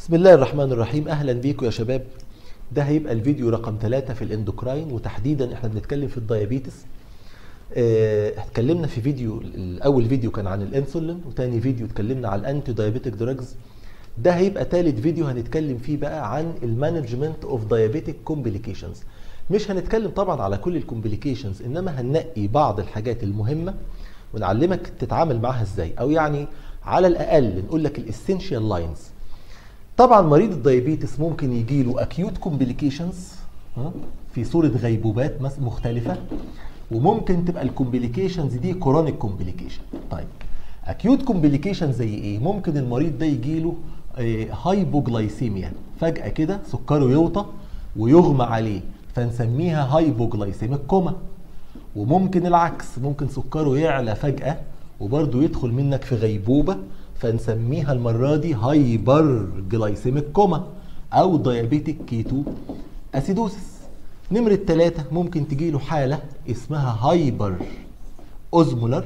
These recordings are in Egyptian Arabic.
بسم الله الرحمن الرحيم اهلا بيكم يا شباب ده هيبقى الفيديو رقم ثلاثة في الاندوكراين وتحديدا احنا بنتكلم في الديابيتس اه اتكلمنا في فيديو الاول فيديو كان عن الانسولين وتاني فيديو اتكلمنا عن الانتي دايابيتك دراجز ده هيبقى ثالث فيديو هنتكلم فيه بقى عن المانجمنت اوف دايابيتك كومبليكيشنز مش هنتكلم طبعا على كل الكومبليكيشنز انما هننقي بعض الحاجات المهمه ونعلمك تتعامل معاها ازاي او يعني على الاقل نقول لك الاسينشال لاينز طبعا مريض الدايابيتس ممكن يجي له اكيوت كومبليكيشنز في صوره غيبوبات مختلفه وممكن تبقى الكومبليكيشنز دي كورونيك كومبليكيشن طيب اكيوت كومبليكيشن زي ايه ممكن المريض ده يجي له هايبوجلايسيميا فجاه كده سكره يوطى ويغمى عليه فنسميها هايبوجلايسيميك كوما وممكن العكس ممكن سكره يعلى فجاه وبرضه يدخل منك في غيبوبه فنسميها المره دي هايبر جلايسيميك كوما او ديابيتيك كيتو اسيدوسس نمرة ثلاثة ممكن تجي له حالة اسمها هايبر اوزمولر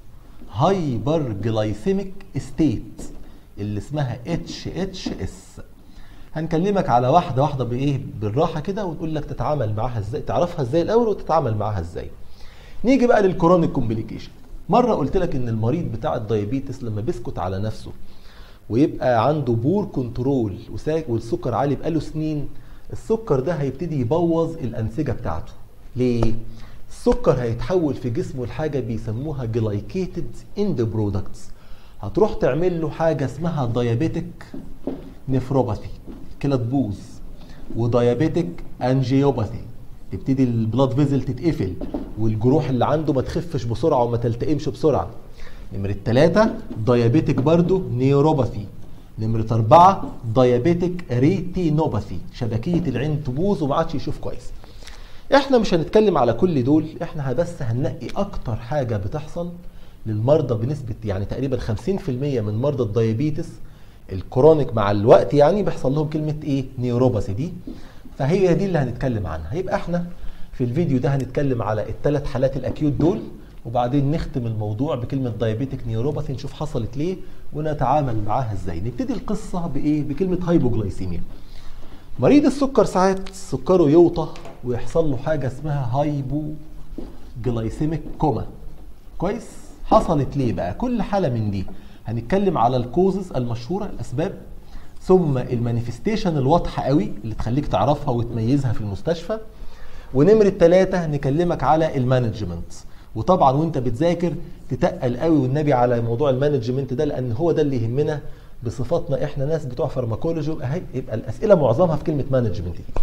هايبر جلايسيميك ستيت اللي اسمها اتش اتش اس هنكلمك على واحدة واحدة بايه بالراحة كده ونقول لك تتعامل معاها ازاي تعرفها ازاي الاول وتتعامل معاها ازاي نيجي بقى للكورونيك كومبليكيشن مرة قلت لك ان المريض بتاع الدايابيتس لما بيسكت على نفسه ويبقى عنده بور كنترول والسكر عالي بقاله سنين السكر ده هيبتدي يبوظ الانسجه بتاعته ليه السكر هيتحول في جسمه لحاجه بيسموها جلايكيتد اند برودكتس هتروح تعمل له حاجه اسمها دايابيتك نفروباثي كده تبوظ ودايابيتك انجيوباثي تبتدي البلاد فيزل تتقفل والجروح اللي عنده ما تخفش بسرعه وما تلتئمش بسرعه نمرة ثلاثة دايابيتك برضو نيوروباثي نمرة أربعة دايابيتك ريتينوباثي شبكية العين تبوظ وما عادش يشوف كويس احنا مش هنتكلم على كل دول احنا بس هننقي اكتر حاجة بتحصل للمرضى بنسبة يعني تقريبا 50% من مرضى الدايابيتس الكرونيك مع الوقت يعني بيحصل لهم كلمة ايه نيوروباثي دي فهي دي اللي هنتكلم عنها يبقى احنا في الفيديو ده هنتكلم على الثلاث حالات الاكيوت دول وبعدين نختم الموضوع بكلمة دايابيتك نيوروباثي نشوف حصلت ليه ونتعامل معاها ازاي نبتدي القصة بايه بكلمة هايبوجلايسيميا مريض السكر ساعات سكره يوطى ويحصل له حاجة اسمها هايبو جلايسيميك كوما كويس حصلت ليه بقى كل حالة من دي هنتكلم على الكوزز المشهورة الاسباب ثم المانيفستيشن الواضحة قوي اللي تخليك تعرفها وتميزها في المستشفى ونمرة ثلاثة هنكلمك على المانجمنت وطبعا وانت بتذاكر تتقل قوي والنبي على موضوع المانجمنت ده لان هو ده اللي يهمنا بصفاتنا احنا ناس بتوع فارماكولوجي اهي يبقى الاسئله معظمها في كلمه مانجمنت دي.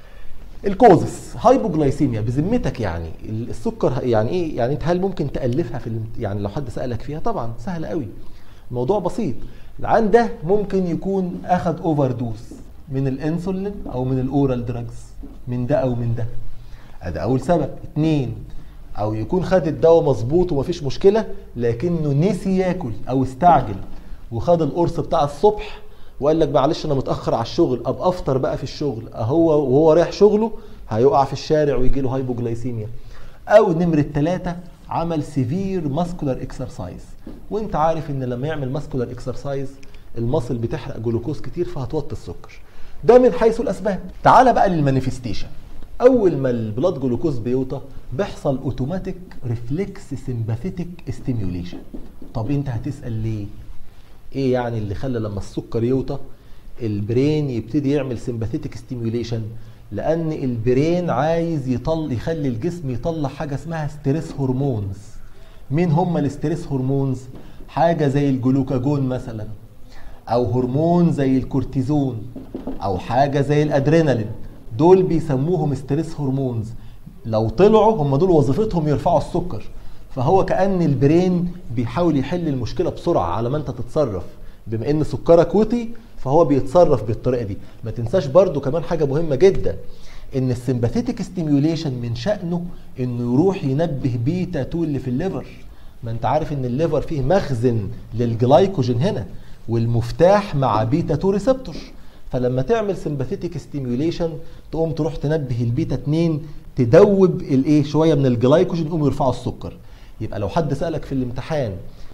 الكوزس هايبوجلايسيميا بذمتك يعني السكر يعني ايه يعني انت هل ممكن تالفها في يعني لو حد سالك فيها طبعا سهله قوي الموضوع بسيط العين ده ممكن يكون اخذ اوفر دوز من الانسولين او من الاورال دراجز من ده او من ده ده اول سبب اتنين او يكون خد الدواء مظبوط ومفيش مشكله لكنه نسي ياكل او استعجل وخد القرص بتاع الصبح وقال لك معلش انا متاخر على الشغل ابقى افطر بقى في الشغل اهو وهو رايح شغله هيقع في الشارع ويجي له هايبوجلايسيميا او نمره ثلاثة عمل سيفير ماسكولار اكسرسايز وانت عارف ان لما يعمل ماسكولار اكسرسايز المصل بتحرق جلوكوز كتير فهتوطي السكر ده من حيث الاسباب تعال بقى للمانيفستيشن اول ما البلاد جلوكوز بيوطى بيحصل اوتوماتيك ريفلكس سمباثيتك ستيميوليشن طب انت هتسال ليه ايه يعني اللي خلى لما السكر يوطى البرين يبتدي يعمل سمباثيتك ستيميوليشن لان البرين عايز يطل يخلي الجسم يطلع حاجه اسمها ستريس هرمونز مين هم الستريس هرمونز حاجه زي الجلوكاجون مثلا او هرمون زي الكورتيزون او حاجه زي الادرينالين دول بيسموهم ستريس هرمونز لو طلعوا هم دول وظيفتهم يرفعوا السكر فهو كان البرين بيحاول يحل المشكله بسرعه على ما انت تتصرف بما ان سكرك وطي فهو بيتصرف بالطريقه دي ما تنساش برضو كمان حاجه مهمه جدا ان السمباثيتك ستيميوليشن من شانه انه يروح ينبه بيتا 2 اللي في الليفر ما انت عارف ان الليفر فيه مخزن للجلايكوجين هنا والمفتاح مع بيتا 2 ريسبتور فلما تعمل سمباثيتك ستيميوليشن تقوم تروح تنبه البيتا 2 تدوب الايه شويه من الجلايكوجين يقوم يرفعوا السكر يبقى لو حد سالك في الامتحان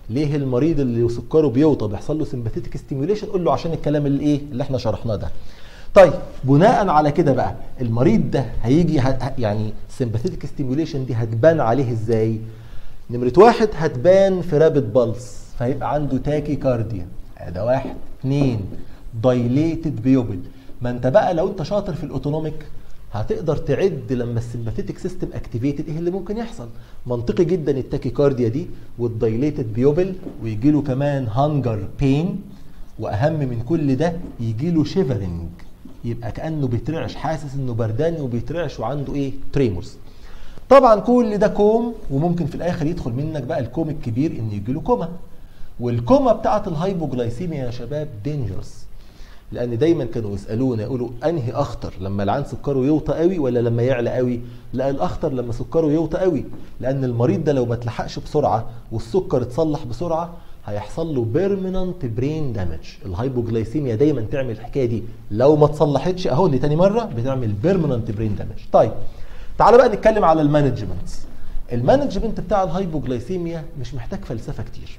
ليه المريض اللي سكره بيوطى بيحصل له سمباثيتك ستيميوليشن قول له عشان الكلام اللي ايه اللي احنا شرحناه ده طيب بناء على كده بقى المريض ده هيجي ه- يعني سمباثيتك ستيميوليشن دي هتبان عليه ازاي نمرة واحد هتبان في رابط بلس فيبقى عنده تاكي كارديا ده واحد اتنين دايليتد بيوبل ما انت بقى لو انت شاطر في الاوتونوميك هتقدر تعد لما السمباثيتك سيستم اكتيفيتد ايه اللي ممكن يحصل منطقي جدا التاكي كارديا دي والدايليتد بيوبل ويجي له كمان هانجر بين واهم من كل ده يجي له شيفرنج يبقى كانه بيترعش حاسس انه بردان وبيترعش وعنده ايه تريمورز طبعا كل ده كوم وممكن في الاخر يدخل منك بقى الكوم الكبير ان يجي له كوما والكوما بتاعه الهايبوجلايسيميا يا شباب دينجرس لان دايما كانوا يسالونا يقولوا انهي اخطر لما العين سكره يوطى قوي ولا لما يعلى قوي لا الاخطر لما سكره يوطى قوي لان المريض ده لو ما اتلحقش بسرعه والسكر اتصلح بسرعه هيحصل له بيرمننت برين دامج الهايبوجلايسيميا دايما تعمل الحكايه دي لو ما اتصلحتش اهو دي تاني مره بتعمل بيرمننت برين دامج طيب تعال بقى نتكلم على المانجمنت المانجمنت بتاع الهايبوجلايسيميا مش محتاج فلسفه كتير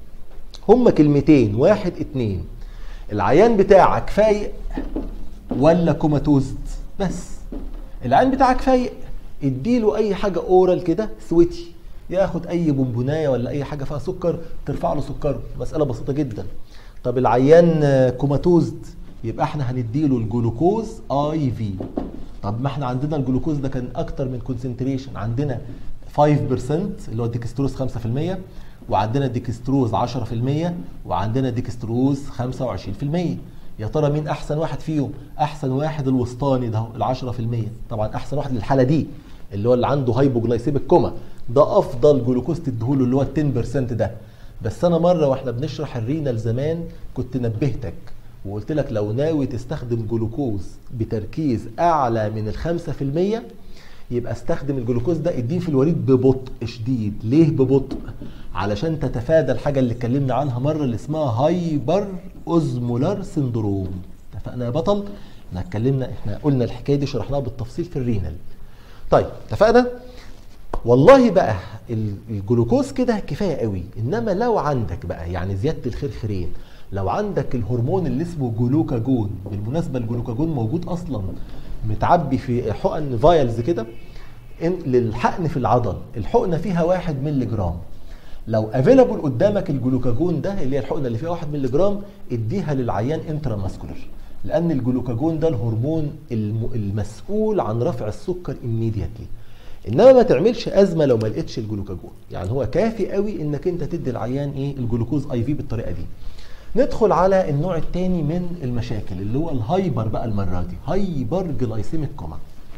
هما كلمتين واحد اتنين العيان بتاعك فايق ولا كوماتوزد بس العيان بتاعك فايق اديله اي حاجه اورال كده سويتي ياخد اي بونبونايه ولا اي حاجه فيها سكر ترفع له سكره مساله بسيطه جدا طب العيان آه، كوماتوزد يبقى احنا هنديله الجلوكوز اي في طب ما احنا عندنا الجلوكوز ده كان اكتر من كونسنتريشن عندنا 5% اللي هو الديكستروز 5% وعندنا ديكستروز 10% وعندنا ديكستروز 25% يا ترى مين احسن واحد فيهم احسن واحد الوسطاني ده ال 10% طبعا احسن واحد للحاله دي اللي هو اللي عنده هايبوجلايسيميك كوما ده افضل جلوكوز تديهوله اللي هو ال 10% ده بس انا مره واحنا بنشرح الرينال زمان كنت نبهتك وقلت لك لو ناوي تستخدم جلوكوز بتركيز اعلى من ال 5% يبقى استخدم الجلوكوز ده اديه في الوريد ببطء شديد ليه ببطء علشان تتفادى الحاجه اللي اتكلمنا عنها مره اللي اسمها هايبر اوزمولار سندروم اتفقنا يا بطل احنا اتكلمنا احنا قلنا الحكايه دي شرحناها بالتفصيل في الرينال طيب اتفقنا والله بقى ال- الجلوكوز كده كفايه قوي انما لو عندك بقى يعني زياده الخير خيرين لو عندك الهرمون اللي اسمه جلوكاجون بالمناسبه الجلوكاجون موجود اصلا متعبي في حقن فايلز كده إن- للحقن في العضل الحقنه فيها واحد مللي جرام لو افيلابل قدامك الجلوكاجون ده اللي هي الحقنه اللي فيها 1 مللي جرام اديها للعيان انترا ماسكولار لان الجلوكاجون ده الهرمون الم- المسؤول عن رفع السكر immediately انما ما تعملش ازمه لو ما لقيتش الجلوكاجون يعني هو كافي قوي انك انت تدي العيان ايه الجلوكوز اي في بالطريقه دي ندخل على النوع الثاني من المشاكل اللي هو الهايبر بقى المره دي هايبر جلايسيميك كوما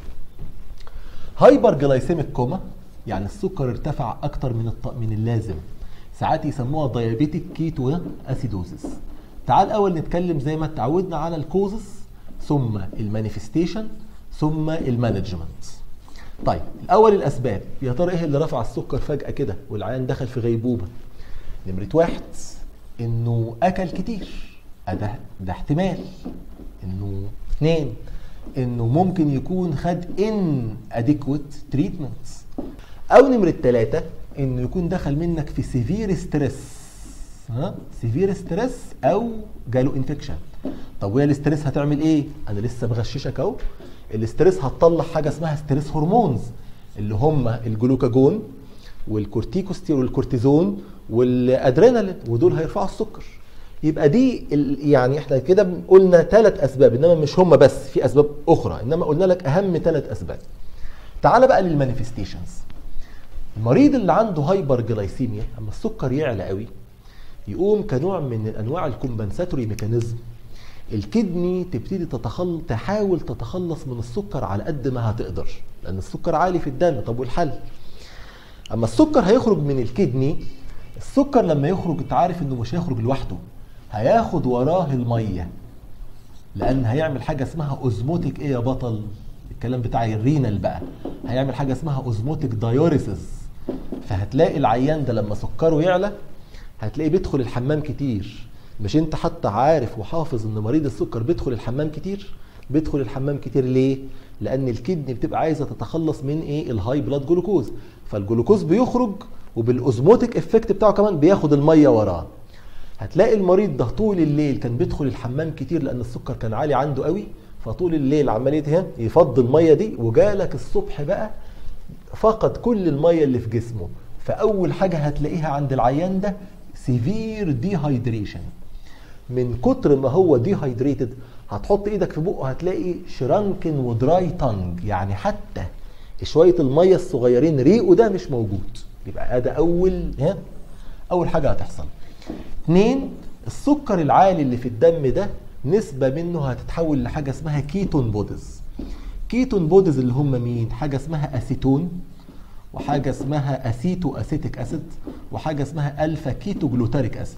هايبر جلايسيميك كوما يعني السكر ارتفع اكتر من الط... من اللازم ساعات يسموها دايابيتيك كيتو اسيدوزس تعال اول نتكلم زي ما اتعودنا على الكوزس ثم المانيفستيشن ثم المانجمنت طيب الاول الاسباب يا ترى ايه اللي رفع السكر فجاه كده والعيان دخل في غيبوبه نمره واحد انه اكل كتير آه ده ده احتمال انه اثنين انه ممكن يكون خد ان اديكوت تريتمنتس او نمره ثلاثه انه يكون دخل منك في سيفير ستريس ها سيفير ستريس او جاله انفكشن طب وهي الاستريس هتعمل ايه انا لسه مغششك اهو الاستريس هتطلع حاجه اسمها ستريس هرمونز اللي هم الجلوكاجون والكورتيكوستير والكورتيزون والادرينالين ودول هيرفعوا السكر يبقى دي ال- يعني احنا كده قلنا ثلاث اسباب انما مش هم بس في اسباب اخرى انما قلنا لك اهم ثلاث اسباب تعال بقى للمانيفستيشنز المريض اللي عنده هايبر جلايسيميا اما السكر يعلى قوي يقوم كنوع من انواع الكومبنساتوري ميكانيزم الكدني تبتدي تتخل تحاول تتخلص من السكر على قد ما هتقدر لان السكر عالي في الدم طب والحل اما السكر هيخرج من الكدني السكر لما يخرج انت عارف انه مش هيخرج لوحده هياخد وراه الميه لان هيعمل حاجه اسمها اوزموتيك ايه يا بطل الكلام بتاع الرينال بقى هيعمل حاجه اسمها اوزموتيك دايوريسيس فهتلاقي العيان ده لما سكره يعلى هتلاقيه بيدخل الحمام كتير مش انت حتى عارف وحافظ ان مريض السكر بيدخل الحمام كتير بيدخل الحمام كتير ليه لان الكدني بتبقى عايزه تتخلص من ايه الهاي بلاد جلوكوز فالجلوكوز بيخرج وبالاوزموتيك افكت بتاعه كمان بياخد الميه وراه هتلاقي المريض ده طول الليل كان بيدخل الحمام كتير لان السكر كان عالي عنده قوي فطول الليل عمال يتهم يفضي الميه دي وجالك الصبح بقى فقد كل الميه اللي في جسمه فاول حاجه هتلاقيها عند العيان ده سيفير ديهايدريشن من كتر ما هو ديهايدريتد هتحط ايدك في بقه هتلاقي شرانكن ودراي تانج يعني حتى شويه الميه الصغيرين ريقه ده مش موجود يبقى ده اول ها اول حاجه هتحصل اتنين السكر العالي اللي في الدم ده نسبة منه هتتحول لحاجة اسمها كيتون بوديز كيتون بوديز اللي هم مين؟ حاجة اسمها أسيتون وحاجة اسمها أسيتو أسيتيك أسيد وحاجة اسمها ألفا كيتو جلوتاريك أسيد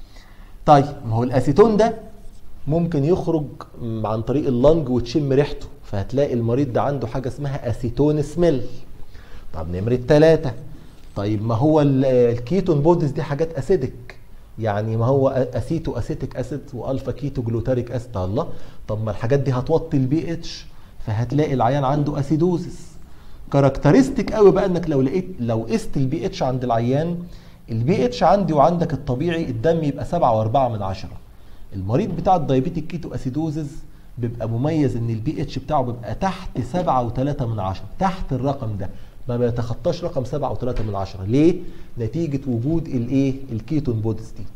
طيب ما هو الأسيتون ده ممكن يخرج عن طريق اللنج وتشم ريحته فهتلاقي المريض ده عنده حاجة اسمها أسيتون سميل طب نمرة ثلاثة طيب ما هو الكيتون بوديز دي حاجات أسيدك يعني ما هو اسيتو اسيتيك اسيد والفا كيتو جلوتاريك اسيد الله طب ما الحاجات دي هتوطي البي اتش فهتلاقي العيان عنده اسيدوزس كاركترستيك قوي بقى انك لو لقيت لو قست البي اتش عند العيان البي اتش عندي وعندك الطبيعي الدم يبقى 7 و4 من عشرة المريض بتاع الدايابيتيك كيتو اسيدوزز بيبقى مميز ان البي اتش بتاعه بيبقى تحت 7 و3 من عشرة تحت الرقم ده ما بيتخطاش رقم 7 و3 من عشرة ليه نتيجه وجود الايه الكيتون بوديز دي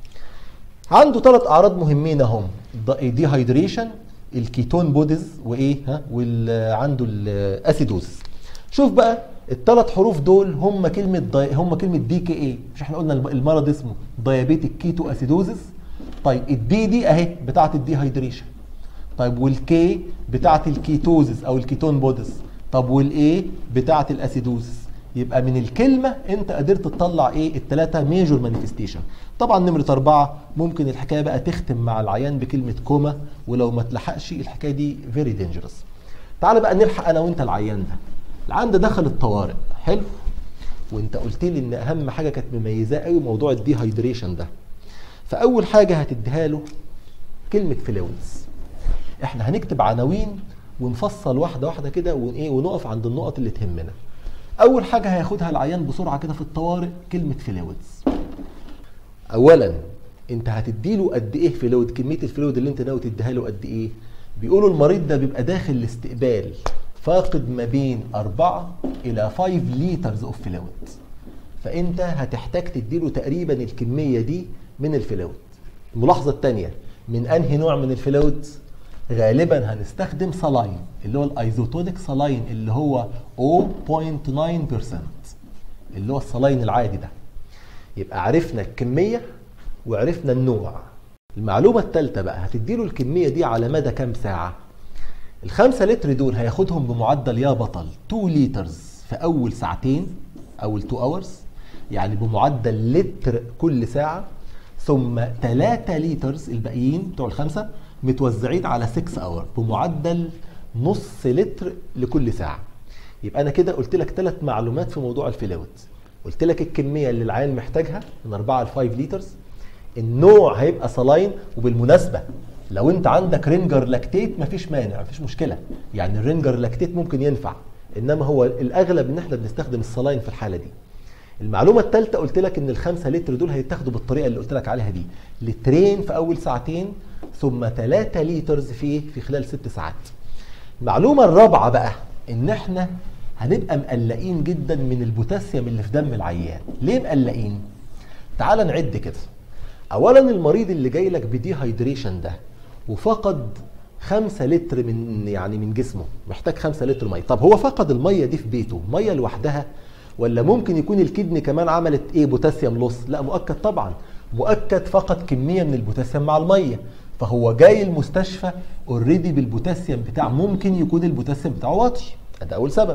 عنده ثلاث اعراض مهمين اهم ديهايدريشن الكيتون بوديز وايه ها وعنده الاسيدوز شوف بقى الثلاث حروف دول هم كلمه دي هم كلمه دي كي ايه مش احنا قلنا المرض اسمه دايابيتيك كيتو اسيدوزس طيب الدي دي اهي بتاعه الديهايدريشن طيب والكي بتاعه الكيتوزس او الكيتون بوديز طب والايه بتاعه الاسيدوزس يبقى من الكلمة انت قدرت تطلع ايه الثلاثة ميجور مانيفستيشن طبعا نمرة أربعة ممكن الحكاية بقى تختم مع العيان بكلمة كوما ولو ما تلحقش الحكاية دي فيري دينجرس تعال بقى نلحق أنا وأنت العيان ده العيان ده دخل الطوارئ حلو وانت قلت لي ان اهم حاجه كانت مميزاه قوي موضوع الديهايدريشن ده فاول حاجه هتديها له كلمه فلويدز احنا هنكتب عناوين ونفصل واحده واحده كده وايه ونقف عند النقط اللي تهمنا اول حاجه هياخدها العيان بسرعه كده في الطوارئ كلمه فلويدز اولا انت هتديله قد ايه فلويد كميه الفلويد اللي انت ناوي تديها له قد ايه بيقولوا المريض ده بيبقى داخل الاستقبال فاقد ما بين 4 الى 5 لترز اوف فلويد فانت هتحتاج تديله تقريبا الكميه دي من الفلويد الملاحظه الثانيه من انهي نوع من الفلويد غالبا هنستخدم صلاين اللي هو الايزوتونيك صلاين اللي هو 0.9% اللي هو الصلاين العادي ده يبقى عرفنا الكميه وعرفنا النوع المعلومه الثالثه بقى هتديله الكميه دي على مدى كام ساعه الخمسة لتر دول هياخدهم بمعدل يا بطل 2 لترز في أول ساعتين أول 2 أورز يعني بمعدل لتر كل ساعة ثم 3 لترز الباقيين بتوع الخمسة متوزعين على 6 أور بمعدل نص لتر لكل ساعة يبقى أنا كده قلت لك ثلاث معلومات في موضوع الفلويد قلت لك الكمية اللي العيان محتاجها من 4 ل 5 لترز النوع هيبقى صلاين وبالمناسبة لو انت عندك رينجر لاكتيت مفيش مانع مفيش مشكله يعني الرينجر لاكتيت ممكن ينفع انما هو الاغلب ان احنا بنستخدم الصلاين في الحاله دي المعلومه الثالثه قلت لك ان الخمسة لتر دول هيتاخدوا بالطريقه اللي قلت لك عليها دي لترين في اول ساعتين ثم 3 لترز في في خلال ست ساعات المعلومه الرابعه بقى ان احنا هنبقى مقلقين جدا من البوتاسيوم اللي في دم العيان ليه مقلقين تعال نعد كده اولا المريض اللي جاي لك بديهايدريشن ده وفقد خمسة لتر من يعني من جسمه محتاج خمسة لتر ميه طب هو فقد الميه دي في بيته ميه لوحدها ولا ممكن يكون الكدني كمان عملت ايه بوتاسيوم لوس لا مؤكد طبعا مؤكد فقد كميه من البوتاسيوم مع الميه فهو جاي المستشفى اوريدي بالبوتاسيوم بتاع ممكن يكون البوتاسيوم بتاعه واطي ده اول سبب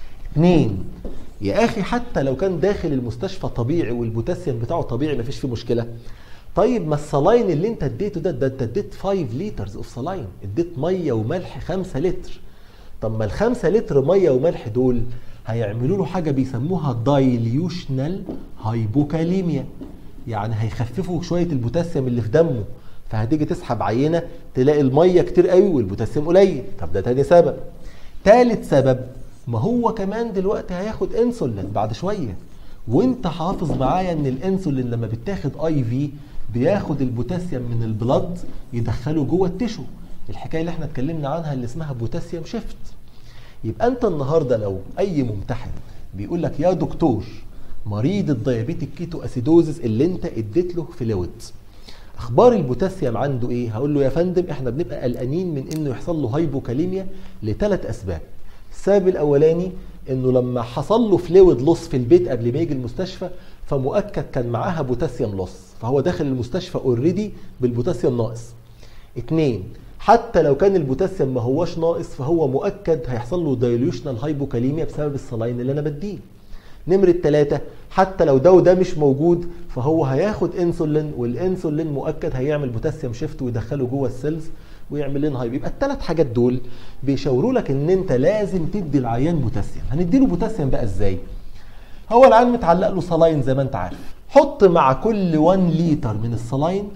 اثنين يا اخي حتى لو كان داخل المستشفى طبيعي والبوتاسيوم بتاعه طبيعي مفيش فيه مشكله طيب ما الصلاين اللي انت اديته ده ده انت اديت 5 لترز اوف صلاين اديت ميه وملح 5 لتر طب ما ال 5 لتر ميه وملح دول هيعملوا له حاجه بيسموها دايليوشنال هايبوكاليميا يعني هيخففوا شويه البوتاسيوم اللي في دمه فهتيجي تسحب عينه تلاقي الميه كتير قوي والبوتاسيوم قليل طب ده تاني سبب تالت سبب ما هو كمان دلوقتي هياخد انسولين بعد شويه وانت حافظ معايا ان الانسولين لما بيتاخد اي في بياخد البوتاسيوم من البلد يدخله جوه التشو الحكايه اللي احنا اتكلمنا عنها اللي اسمها بوتاسيوم شيفت يبقى انت النهارده لو اي ممتحن بيقول لك يا دكتور مريض الديابيتيك كيتو اسيدوزس اللي انت اديت له فلويد اخبار البوتاسيوم عنده ايه هقول له يا فندم احنا بنبقى قلقانين من انه يحصل له هايبوكاليميا لثلاث اسباب السبب الاولاني انه لما حصل له فلويد لوس في البيت قبل ما يجي المستشفى فمؤكد كان معاها بوتاسيوم لوس فهو داخل المستشفى اوريدي بالبوتاسيوم ناقص اتنين حتى لو كان البوتاسيوم ما هوش ناقص فهو مؤكد هيحصل له دايليوشنال هايبوكاليميا بسبب الصلاين اللي انا بديه نمرة ثلاثة حتى لو ده وده مش موجود فهو هياخد انسولين والانسولين مؤكد هيعمل بوتاسيوم شيفت ويدخله جوه السيلز ويعمل لنا هايب يبقى الثلاث حاجات دول بيشاوروا لك ان انت لازم تدي العيان بوتاسيوم هنديله بوتاسيوم بقى ازاي هو العيان متعلق له صلاين زي ما انت عارف حط مع كل 1 لتر من الصلاين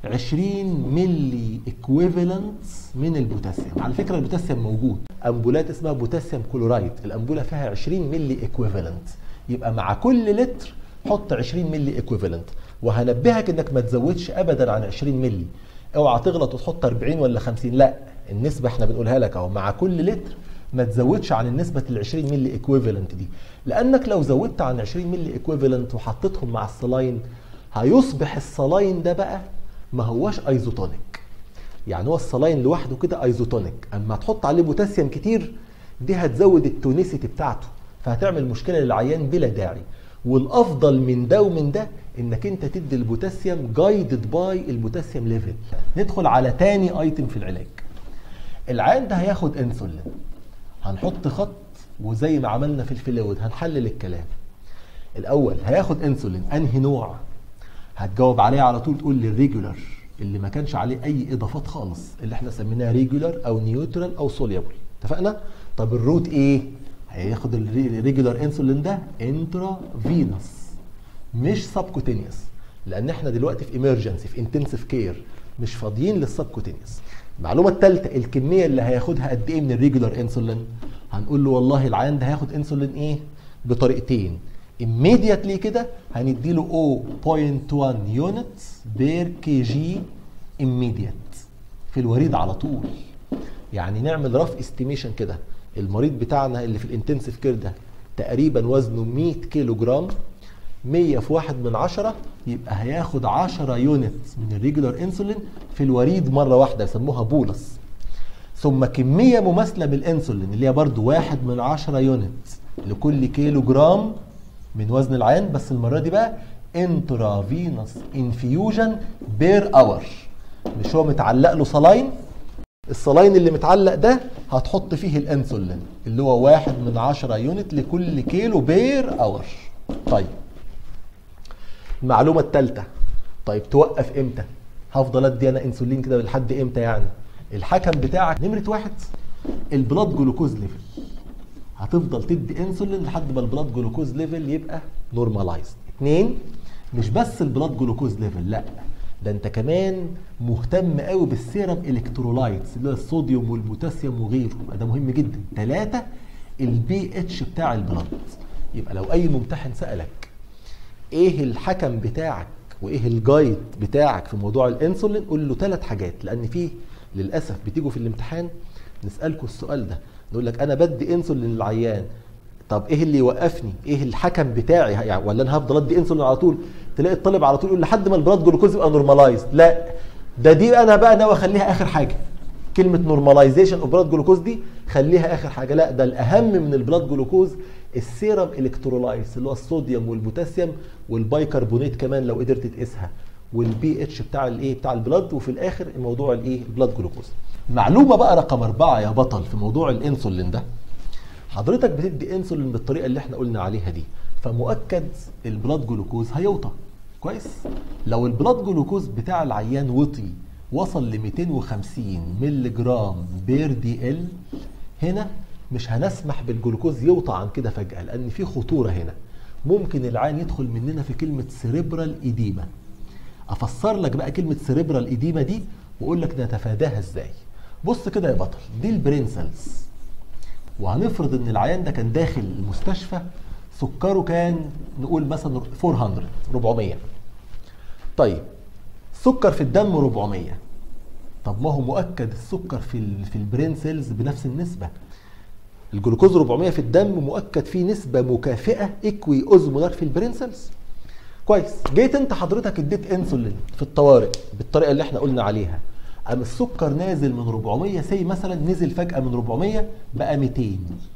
20 ملي ايكويفالنت من البوتاسيوم على فكره البوتاسيوم موجود امبولات اسمها بوتاسيوم كلورايد الامبوله فيها 20 ملي ايكويفالنت يبقى مع كل لتر حط 20 ملي ايكويفالنت وهنبهك انك ما تزودش ابدا عن 20 ملي اوعى تغلط وتحط 40 ولا 50 لا النسبه احنا بنقولها لك اهو مع كل لتر ما تزودش عن النسبه ال 20 ملي ايكويفالنت دي لانك لو زودت عن 20 ملي ايكويفالنت وحطيتهم مع الصلاين هيصبح الصلاين ده بقى ما هواش ايزوتونيك يعني هو الصلاين لوحده كده ايزوتونيك اما تحط عليه بوتاسيوم كتير دي هتزود التونيسيتي بتاعته فهتعمل مشكله للعيان بلا داعي والافضل من ده ومن ده انك انت تدي البوتاسيوم جايدد باي البوتاسيوم ليفل ندخل على تاني ايتم في العلاج العيان ده هياخد انسولين هنحط خط وزي ما عملنا في الفلويد هنحلل الكلام الاول هياخد انسولين انهي نوع هتجاوب عليه على طول تقول لي الريجولار اللي ما كانش عليه اي اضافات خالص اللي احنا سميناها ريجولار او نيوترال او سوليبل اتفقنا طب الروت ايه هياخد الريجولار انسولين ده انترا فينوس مش سبكوتينيوس لان احنا دلوقتي في ايمرجنسي في انتنسيف كير مش فاضيين للسبكوتينيوس المعلومه الثالثه الكميه اللي هياخدا قد ايه من الريجولار انسولين هنقول له والله العيان ده هياخد انسولين ايه بطريقتين immediately كده هنديله 0.1 يونت بير كي جي immediate في الوريد على طول يعني نعمل رف استيميشن كده المريض بتاعنا اللي في الانتنسيف كير ده تقريبا وزنه 100 كيلو جرام 100 في واحد من عشرة يبقى هياخد 10 يونت من الريجولار انسولين في الوريد مره واحده يسموها بولس ثم كميه مماثله من الانسولين اللي هي برضو واحد من عشرة يونت لكل كيلو جرام من وزن العين بس المره دي بقى انترافينوس انفيوجن بير اور مش هو متعلق له صلاين الصلاين اللي متعلق ده هتحط فيه الانسولين اللي هو واحد من عشرة يونت لكل كيلو بير اور طيب المعلومة الثالثة طيب توقف امتى هفضل ادي انا انسولين كده لحد امتى يعني الحكم بتاعك نمرة واحد البلاد جلوكوز ليفل هتفضل تدي انسولين لحد ما البلاد جلوكوز ليفل يبقى نورمالايزد اتنين مش بس البلاد جلوكوز ليفل لا ده انت كمان مهتم قوي بالسيرم الكترولايتس اللي هو الصوديوم والبوتاسيوم وغيره يبقى ده مهم جدا ثلاثة البي اتش بتاع البلاد يبقى لو اي ممتحن سألك ايه الحكم بتاعك وايه الجايد بتاعك في موضوع الانسولين قول له ثلاث حاجات لان في للاسف بتيجوا في الامتحان نسالكم السؤال ده نقول لك انا بدي انسولين للعيان طب ايه اللي يوقفني ايه الحكم بتاعي يعني ولا انا هفضل ادي انسولين على طول تلاقي الطالب على طول يقول لحد ما البلاد جلوكوز يبقى نورمالايزد لا ده دي انا بقى ناوي اخليها اخر حاجه كلمه نورماليزيشن اوف بلاد جلوكوز دي خليها اخر حاجه لا ده الاهم من البلاد جلوكوز السيرم الكترولايتس اللي هو الصوديوم والبوتاسيوم والبايكربونات كمان لو قدرت تقيسها والبي اتش بتاع الايه بتاع البلاد وفي الاخر موضوع الايه البلاد جلوكوز معلومه بقى رقم أربعة يا بطل في موضوع الانسولين ده حضرتك بتدي انسولين بالطريقه اللي احنا قلنا عليها دي فمؤكد البلاد جلوكوز هيوطى كويس لو البلاد جلوكوز بتاع العيان وطي وصل ل 250 مللي جرام بير دي ال هنا مش هنسمح بالجلوكوز يوطى عن كده فجاه لان في خطوره هنا ممكن العيان يدخل مننا في كلمه سيريبرال ايديما افسر لك بقى كلمه سيريبرال ايديما دي واقول لك نتفاداها ازاي بص كده يا بطل دي البرين سيلز وهنفرض ان العيان ده كان داخل المستشفى سكره كان نقول مثلا 400 400 طيب سكر في الدم 400 طب ما هو مؤكد السكر في ال في البرين سيلز بنفس النسبه الجلوكوز 400 في الدم مؤكد فيه نسبه مكافئه ايكوي اوزمولار في البرين سيلز كويس جيت انت حضرتك اديت انسولين في الطوارئ بالطريقه اللي احنا قلنا عليها قام السكر نازل من 400 سي مثلا نزل فجاه من 400 بقى 200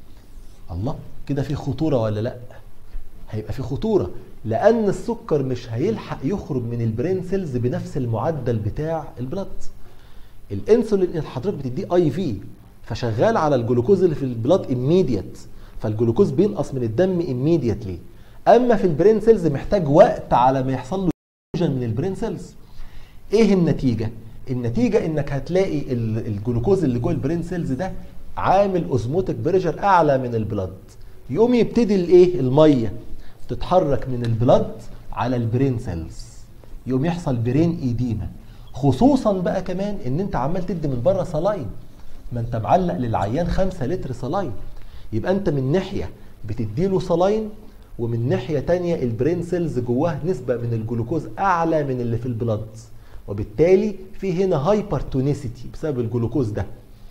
الله كده في خطوره ولا لا هيبقى في خطوره لان السكر مش هيلحق يخرج من البرين سيلز بنفس المعدل بتاع البلد الانسولين اللي حضرتك بتديه اي في فشغال على الجلوكوز اللي في البلاد اميديت فالجلوكوز بينقص من الدم اميديتلي اما في البرين سيلز محتاج وقت على ما يحصل له من البرين سيلز ايه النتيجه النتيجه انك هتلاقي الجلوكوز اللي جوه البرين سيلز ده عامل اوزموتيك بريشر اعلى من البلد يقوم يبتدي الايه الميه تتحرك من البلد على البرين سيلز يقوم يحصل برين ايديما خصوصا بقى كمان ان انت عمال تدي من بره صلاين ما انت معلق للعيان 5 لتر صلاين يبقى انت من ناحيه بتديله صلاين ومن ناحيه تانية البرين سيلز جواه نسبه من الجلوكوز اعلى من اللي في البلد وبالتالي في هنا هايبرتونيسيتي بسبب الجلوكوز ده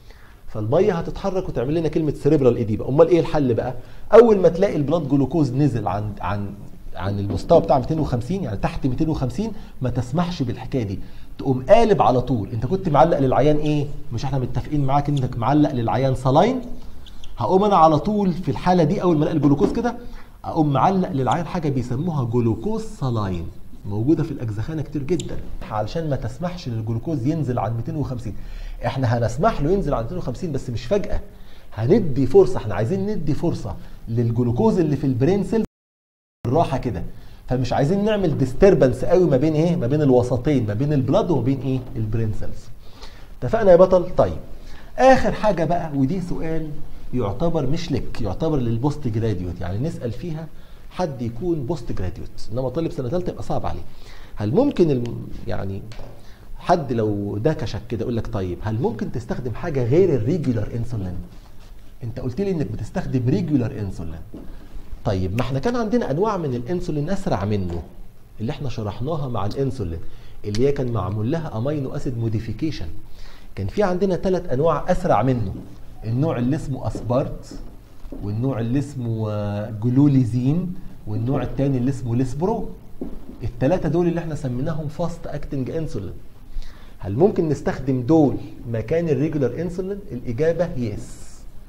فالميه هتتحرك وتعمل لنا كلمه سيريبرال ايديما امال ايه الحل بقى اول ما تلاقي البلاد جلوكوز نزل عن عن عن المستوى بتاع 250 يعني تحت 250 ما تسمحش بالحكايه دي تقوم قالب على طول انت كنت معلق للعيان ايه مش احنا متفقين معاك انك معلق للعيان صلاين هقوم انا على طول في الحاله دي اول ما الاقي الجلوكوز كده اقوم معلق للعيان حاجه بيسموها جلوكوز صلاين موجوده في الاجزخانه كتير جدا علشان ما تسمحش للجلوكوز ينزل عن 250 احنا هنسمح له ينزل عن 250 بس مش فجاه هندي فرصه احنا عايزين ندي فرصه للجلوكوز اللي في البرين سيل بالراحه كده فمش عايزين نعمل ديستربنس قوي ما بين ايه ما بين الوسطين ما بين البلاد وما بين ايه البرين سيلز اتفقنا يا بطل طيب اخر حاجه بقى ودي سؤال يعتبر مش لك يعتبر للبوست جراديوت يعني نسال فيها حد يكون بوست جراديوت انما طالب سنه ثالثه يبقى صعب عليه هل ممكن الم... يعني حد لو دكشك كده يقول لك طيب هل ممكن تستخدم حاجه غير الريجولار انسولين انت قلت لي انك بتستخدم ريجولار انسولين طيب ما احنا كان عندنا انواع من الانسولين اسرع منه اللي احنا شرحناها مع الانسولين اللي هي كان معمول لها امينو اسيد موديفيكيشن كان في عندنا ثلاث انواع اسرع منه النوع اللي اسمه اسبارت والنوع اللي اسمه جلوليزين والنوع الثاني اللي اسمه ليسبرو الثلاثه دول اللي احنا سميناهم فاست اكتنج انسولين هل ممكن نستخدم دول مكان الريجولار انسولين الاجابه يس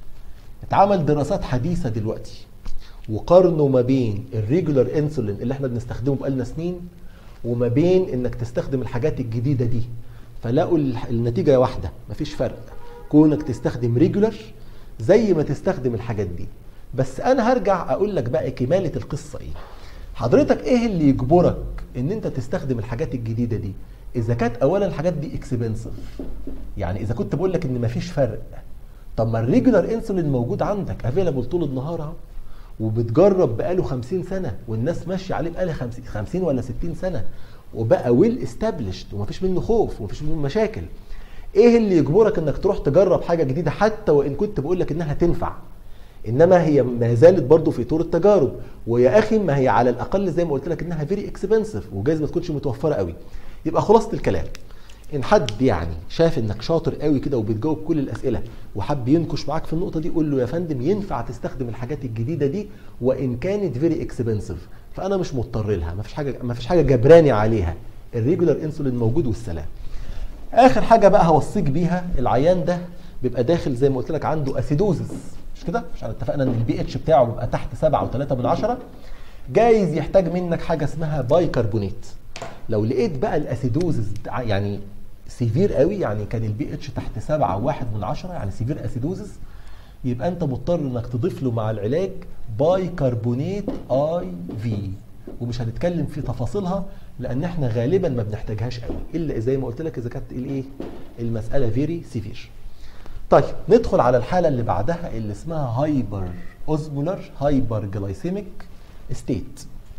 اتعمل دراسات حديثه دلوقتي وقارنوا ما بين الريجولار انسولين اللي احنا بنستخدمه بقالنا سنين وما بين انك تستخدم الحاجات الجديده دي فلقوا النتيجه واحده مفيش فرق كونك تستخدم ريجولار زي ما تستخدم الحاجات دي بس انا هرجع اقول لك بقى كماله القصه ايه حضرتك ايه اللي يجبرك ان انت تستخدم الحاجات الجديده دي اذا كانت اولا الحاجات دي اكسبنسيف يعني اذا كنت بقول لك ان مفيش فرق طب ما الريجولار انسولين موجود عندك افيلابل طول النهار اهو وبتجرب بقاله 50 سنه والناس ماشيه عليه بقالها 50 50 ولا 60 سنه وبقى ويل استابليشد ومفيش منه خوف ومفيش منه مشاكل ايه اللي يجبرك انك تروح تجرب حاجه جديده حتى وان كنت بقول لك انها تنفع انما هي ما زالت برضه في طور التجارب ويا اخي ما هي على الاقل زي ما قلت لك انها فيري اكسبنسيف وجايز ما تكونش متوفره قوي يبقى خلاصه الكلام ان حد يعني شاف انك شاطر قوي كده وبتجاوب كل الاسئله وحب ينكش معاك في النقطه دي قول له يا فندم ينفع تستخدم الحاجات الجديده دي وان كانت فيري اكسبنسيف فانا مش مضطر لها ما فيش حاجه ما فيش حاجه جبراني عليها الريجولار انسولين موجود والسلام اخر حاجه بقى هوصيك بيها العيان ده بيبقى داخل زي ما قلت لك عنده اسيدوزس مش كده مش اتفقنا ان البي اتش بتاعه بيبقى تحت 7 و3 من عشرة جايز يحتاج منك حاجه اسمها بايكربونات لو لقيت بقى الاسيدوزس يعني سيفير قوي يعني كان البي اتش تحت 7 واحد من عشرة يعني سيفير اسيدوزس يبقى انت مضطر انك تضيف له مع العلاج بايكربونات اي في ومش هنتكلم في تفاصيلها لان احنا غالبا ما بنحتاجهاش قوي الا زي ما قلت لك اذا كانت الايه المساله فيري سيفير طيب ندخل على الحاله اللي بعدها اللي اسمها هايبر اوزمولر هايبر جلايسيميك ستيت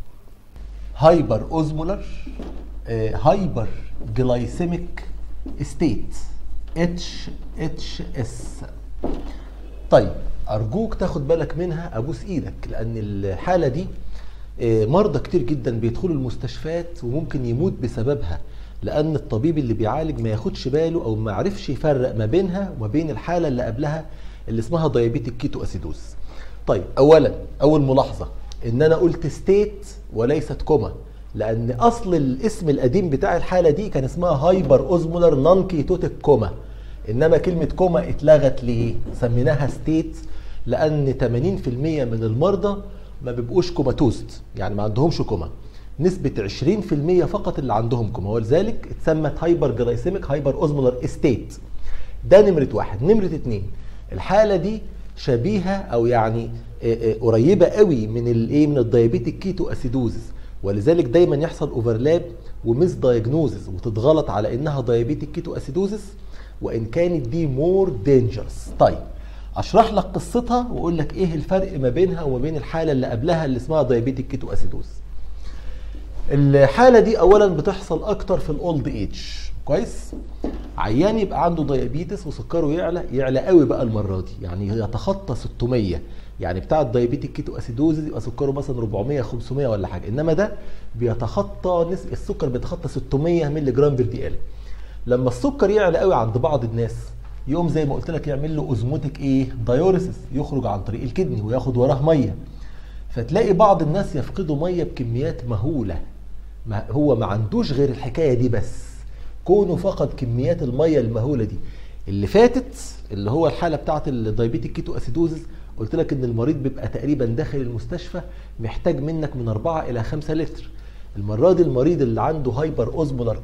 هايبر اوزمولر هايبر جلايسيميك ستيت اتش اتش اس طيب ارجوك تاخد بالك منها ابوس ايدك لان الحاله دي آه، مرضى كتير جدا بيدخلوا المستشفيات وممكن يموت بسببها لان الطبيب اللي بيعالج ما ياخدش باله او ما عرفش يفرق ما بينها وما بين الحاله اللي قبلها اللي اسمها دايابيتيك كيتو اسيدوز طيب اولا اول ملاحظه ان انا قلت ستيت وليست كوما لان اصل الاسم القديم بتاع الحاله دي كان اسمها هايبر اوزمولار نون كيتوتيك كوما انما كلمه كوما اتلغت ليه سميناها ستيت لان 80% من المرضى ما بيبقوش كوماتوست يعني ما عندهمش كوما نسبة 20% فقط اللي عندهم كوما ولذلك اتسمت هايبر جلايسيميك هايبر اوزمولار استيت ده نمرة واحد نمرة اتنين الحالة دي شبيهة او يعني آه، آه، قريبة قوي من الايه من الدايابيتيك كيتو اسيدوزس ولذلك دايما يحصل اوفرلاب ومس دايجنوزس وتتغلط على انها دايابيتيك كيتو اسيدوزس وان كانت دي مور دينجرس طيب اشرح لك قصتها واقول لك ايه الفرق ما بينها وما بين الحاله اللي قبلها اللي اسمها دايابيتيك كيتو اسيدوز الحاله دي اولا بتحصل اكتر في الاولد ايج كويس عيان يبقى عنده دايابيتس وسكره يعلى يعلى قوي بقى المره دي يعني يتخطى 600 يعني بتاع الدايابيتيك كيتو اسيدوز يبقى سكره مثلا 400 500 ولا حاجه انما ده بيتخطى نسبه السكر بيتخطى 600 مللي جرام بير دي ال لما السكر يعلى قوي عند بعض الناس يقوم زي ما قلت لك يعمل له اوزموتيك ايه دايوريسيس يخرج عن طريق الكدني وياخد وراه ميه فتلاقي بعض الناس يفقدوا ميه بكميات مهوله ما هو ما عندوش غير الحكايه دي بس كونه فقد كميات الميه المهوله دي اللي فاتت اللي هو الحاله بتاعه الدايابيتيك كيتو اسيدوزز قلت لك ان المريض بيبقى تقريبا داخل المستشفى محتاج منك من 4 الى 5 لتر المره دي المريض اللي عنده هايبر اوزمولار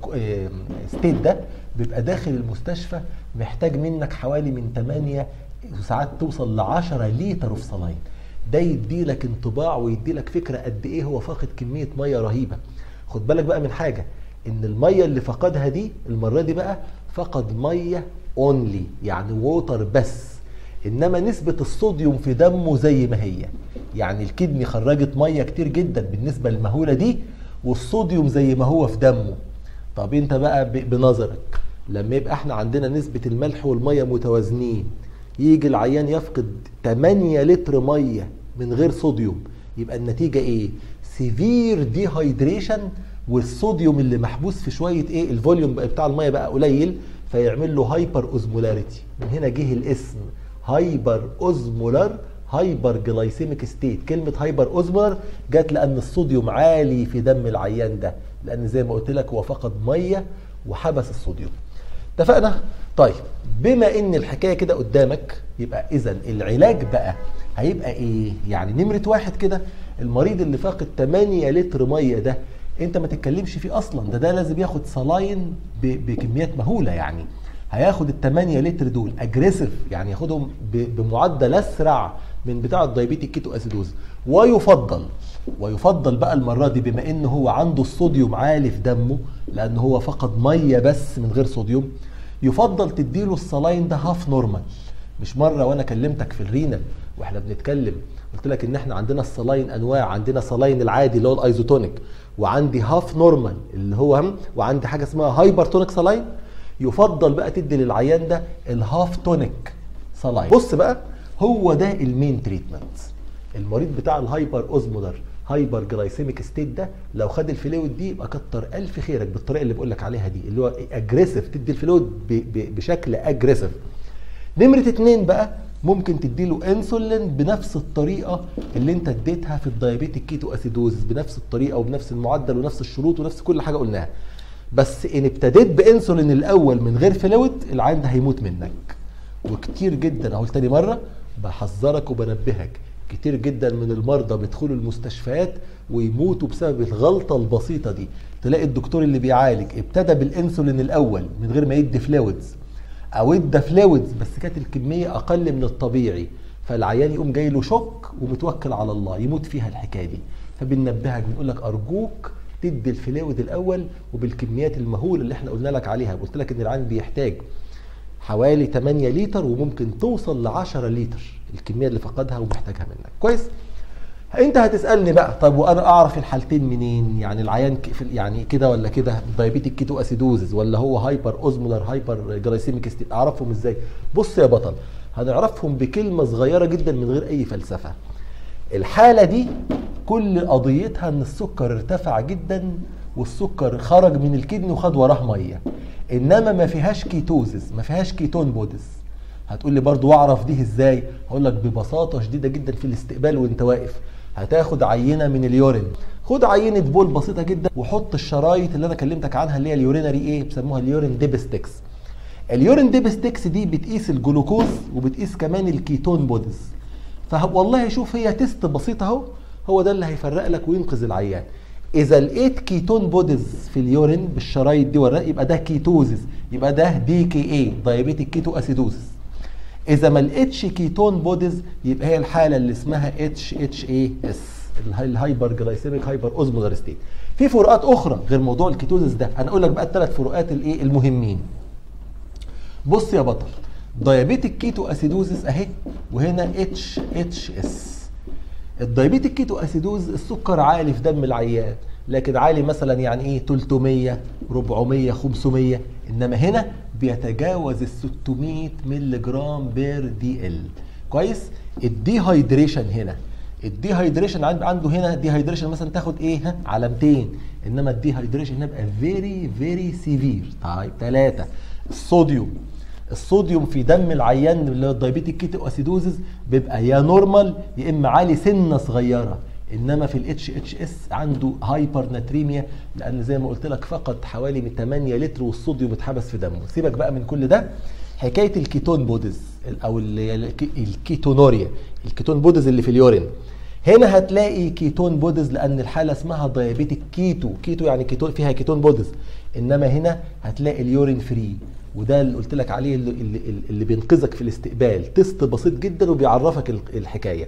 ستيت ده بيبقى داخل المستشفى محتاج منك حوالي من 8 وساعات توصل ل 10 لتر اوف صلاين ده يدي لك انطباع ويدي لك فكره قد ايه هو فاقد كميه ميه رهيبه خد بالك بقى من حاجه ان الميه اللي فقدها دي المره دي بقى فقد ميه اونلي يعني ووتر بس انما نسبه الصوديوم في دمه زي ما هي يعني الكدني خرجت ميه كتير جدا بالنسبه للمهوله دي والصوديوم زي ما هو في دمه طب انت بقى ب- بنظرك لما يبقى احنا عندنا نسبه الملح والميه متوازنين يجي العيان يفقد 8 لتر ميه من غير صوديوم يبقى النتيجه ايه سيفير ديهايدريشن والصوديوم اللي محبوس في شويه ايه الفوليوم بقى بتاع الميه بقى قليل فيعمل له هايبر اوزمولاريتي من هنا جه الاسم هايبر اوزمولار هايبر جلايسيميك ستيت كلمه هايبر اوزمولار جت لان الصوديوم عالي في دم العيان ده لان زي ما قلت لك هو فقد ميه وحبس الصوديوم اتفقنا طيب بما ان الحكايه كده قدامك يبقى اذا العلاج بقى هيبقى ايه يعني نمره واحد كده المريض اللي فاقد 8 لتر ميه ده انت ما تتكلمش فيه اصلا ده ده لازم ياخد صلاين ب- بكميات مهوله يعني هياخد ال 8 لتر دول اجريسيف يعني ياخدهم ب- بمعدل اسرع من بتاع الدايابيتيك كيتو اسيدوز ويفضل ويفضل بقى المره دي بما ان هو عنده الصوديوم عالي في دمه لان هو فقد ميه بس من غير صوديوم يفضل تديله الصلاين ده هاف نورمال مش مره وانا كلمتك في الرينا واحنا بنتكلم قلت لك ان احنا عندنا الصلاين انواع عندنا صلاين العادي اللي هو الايزوتونيك وعندي هاف نورمال اللي هو هم وعندي حاجه اسمها هايبر تونيك صلاين يفضل بقى تدي للعيان ده الهاف تونيك صلاين بص بقى هو ده المين تريتمنت المريض بتاع الهايبر اوزمولار هايبر جلايسيميك ستيت ده لو خد الفلويد دي يبقى كتر الف خيرك بالطريقه اللي بقول لك عليها دي اللي هو اجريسيف تدي الفلويد ب- ب- بشكل اجريسيف نمرة اتنين بقى ممكن تديله انسولين بنفس الطريقة اللي انت اديتها في الدايابيتيك كيتو اسيدوز بنفس الطريقة وبنفس المعدل ونفس الشروط ونفس كل حاجة قلناها بس ان ابتديت بانسولين الاول من غير فلويد العيان ده هيموت منك وكتير جدا اقول تاني مرة بحذرك وبنبهك كتير جدا من المرضى بيدخلوا المستشفيات ويموتوا بسبب الغلطة البسيطة دي تلاقي الدكتور اللي بيعالج ابتدى بالانسولين الاول من غير ما يدي فلويدز او ادى فلويدز بس كانت الكميه اقل من الطبيعي فالعيان يقوم جاي له شوك ومتوكل على الله يموت فيها الحكايه دي فبننبهك بنقول لك ارجوك تدي الفلويد الاول وبالكميات المهوله اللي احنا قلنا لك عليها قلت لك ان العيان بيحتاج حوالي 8 لتر وممكن توصل ل 10 لتر الكميه اللي فقدها ومحتاجها منك كويس انت هتسالني بقى طب وانا اعرف الحالتين منين يعني العيان ك- في- يعني كده ولا كده دايابيتيك كيتو اسيدوزز ولا هو هايبر اوزمولار هايبر جلايسيميك ستيت اعرفهم ازاي بص يا بطل هنعرفهم بكلمه صغيره جدا من غير اي فلسفه الحاله دي كل قضيتها ان السكر ارتفع جدا والسكر خرج من الكدن وخد وراه ميه انما ما فيهاش كيتوزس ما فيهاش كيتون بودز هتقول لي برضو اعرف دي ازاي هقول لك ببساطه شديده جدا في الاستقبال وانت واقف هتاخد عينه من اليورين خد عينه بول بسيطه جدا وحط الشرايط اللي انا كلمتك عنها اللي هي اليورينري ايه بيسموها اليورين ديبستكس اليورين ديبستكس دي بتقيس الجلوكوز وبتقيس كمان الكيتون بودز فوالله شوف هي تيست بسيط اهو هو ده اللي هيفرق لك وينقذ العيان اذا لقيت كيتون بودز في اليورين بالشرايط دي ورق يبقى ده كيتوزس يبقى ده دي كي اي دايابيتيك كيتو اسيدوزس اذا ما لقيتش كيتون بودز يبقى هي الحاله اللي اسمها اتش اتش اي اس الهايبر جلايسيميك هايبر اوزمولار ستيت في فروقات اخرى غير موضوع الكيتوزس ده انا اقول لك بقى الثلاث فروقات الايه المهمين بص يا بطل دايابيتيك كيتو اسيدوزس اهي وهنا اتش اتش اس الدايابيتيك كيتو اسيدوز السكر عالي في دم العيان لكن عالي مثلا يعني ايه 300 400 500 انما هنا بيتجاوز ال 600 مللي جرام بير دي ال كويس الديهايدريشن هنا الديهايدريشن عنده هنا ديهايدريشن مثلا تاخد ايه ها علامتين انما الديهايدريشن هنا بقى فيري فيري سيفير طيب ثلاثه الصوديوم الصوديوم في دم العيان اللي هو الدايبيتيك كيتو اسيدوزز بيبقى يا نورمال يا اما عالي سنه صغيره انما في الاتش اتش اس عنده هايبر ناتريميا لان زي ما قلت لك فقط حوالي من 8 لتر والصوديوم اتحبس في دمه سيبك بقى من كل ده حكايه الكيتون بودز او الكيتونوريا الكيتون بودز اللي في اليورين هنا هتلاقي كيتون بودز لان الحاله اسمها دايابيتيك كيتو كيتو يعني كيتون فيها كيتون بودز انما هنا هتلاقي اليورين فري وده اللي قلت لك عليه اللي, اللي, اللي بينقذك في الاستقبال تيست بسيط جدا وبيعرفك الحكايه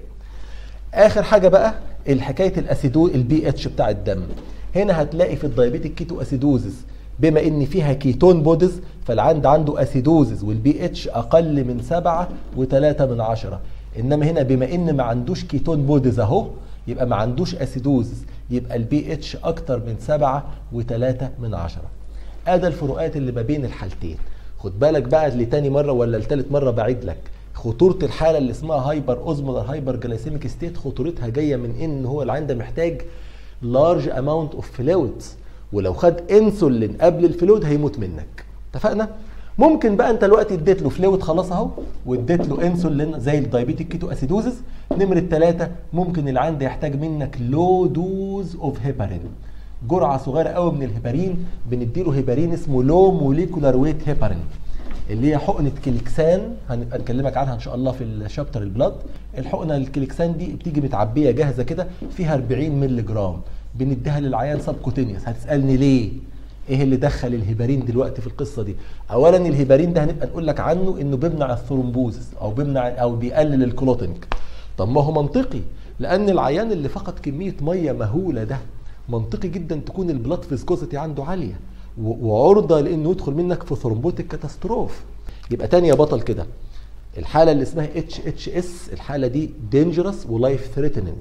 اخر حاجه بقى الحكايه الاسيدو البي اتش بتاع الدم هنا هتلاقي في الدايابيتيك كيتو اسيدوزس بما ان فيها كيتون بودز فالعند عنده اسيدوزز والبي اتش اقل من سبعة وثلاثة من عشرة انما هنا بما ان ما عندوش كيتون بودز اهو يبقى ما عندوش اسيدوزز يبقى البي اتش اكتر من سبعة وثلاثة من عشرة ادي الفروقات اللي ما بين الحالتين خد بالك بقى لتاني مره ولا لتالت مره بعيد لك خطوره الحاله اللي اسمها هايبر اوزمولار هايبر جلايسيميك ستيت خطورتها جايه من ان هو العين ده محتاج لارج اماونت اوف فلويدز ولو خد انسولين قبل الفلويد هيموت منك اتفقنا ممكن بقى انت دلوقتي اديت له فلويد خلاص اهو واديت له انسولين زي الدايبيتيك كيتو اسيدوزز نمره ثلاثه ممكن العين ده يحتاج منك لو دوز اوف هيبارين جرعه صغيره قوي من الهيبارين بنديله هيبارين اسمه لو موليكولار ويت هيبارين اللي هي حقنه كليكسان هنبقى نكلمك عنها ان شاء الله في الشابتر البلاد الحقنه الكليكسان دي بتيجي متعبيه جاهزه كده فيها 40 مللي جرام بنديها للعيان سبكوتينيوس هتسالني ليه ايه اللي دخل الهيبارين دلوقتي في القصه دي اولا الهيبارين ده هنبقى نقول لك عنه انه بيمنع الثرومبوزس او بيمنع او بيقلل الكلوتنج طب ما هو منطقي لان العيان اللي فقد كميه ميه مهوله ده منطقي جدا تكون البلاد فيسكوزيتي عنده عاليه وعرضه لانه يدخل منك في ثرومبوتيك كاتاستروف يبقى تاني يا بطل كده الحاله اللي اسمها اتش اتش اس الحاله دي دينجرس ولايف ثريتنينج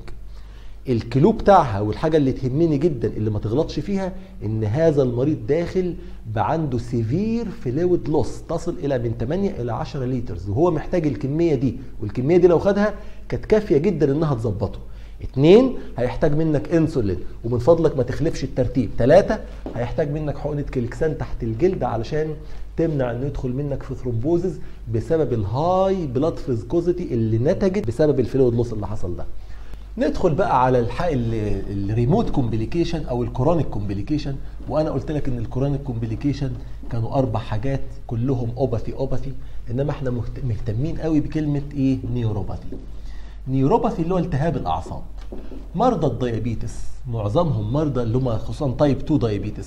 الكلو بتاعها والحاجه اللي تهمني جدا اللي ما تغلطش فيها ان هذا المريض داخل بعنده سيفير فلويد لوس تصل الى من 8 الى 10 لترز وهو محتاج الكميه دي والكميه دي لو خدها كانت كافيه جدا انها تظبطه اتنين هيحتاج منك انسولين ومن فضلك ما تخلفش الترتيب ثلاثة هيحتاج منك حقنة كليكسان تحت الجلد علشان تمنع انه يدخل منك في ثرومبوزز بسبب الهاي بلاد فيزكوزيتي اللي نتجت بسبب الفلويد لوس اللي حصل ده ندخل بقى على الحق الريموت كومبليكيشن او الكورونيك كومبليكيشن وانا قلت لك ان الكورونيك كومبليكيشن كانوا اربع حاجات كلهم اوباثي اوباثي انما احنا مهتمين قوي بكلمه ايه نيوروباثي نيوروباثي اللي هو التهاب الاعصاب مرضى الديابيتس معظمهم مرضى اللي هم خصوصا تايب 2 ديابيتس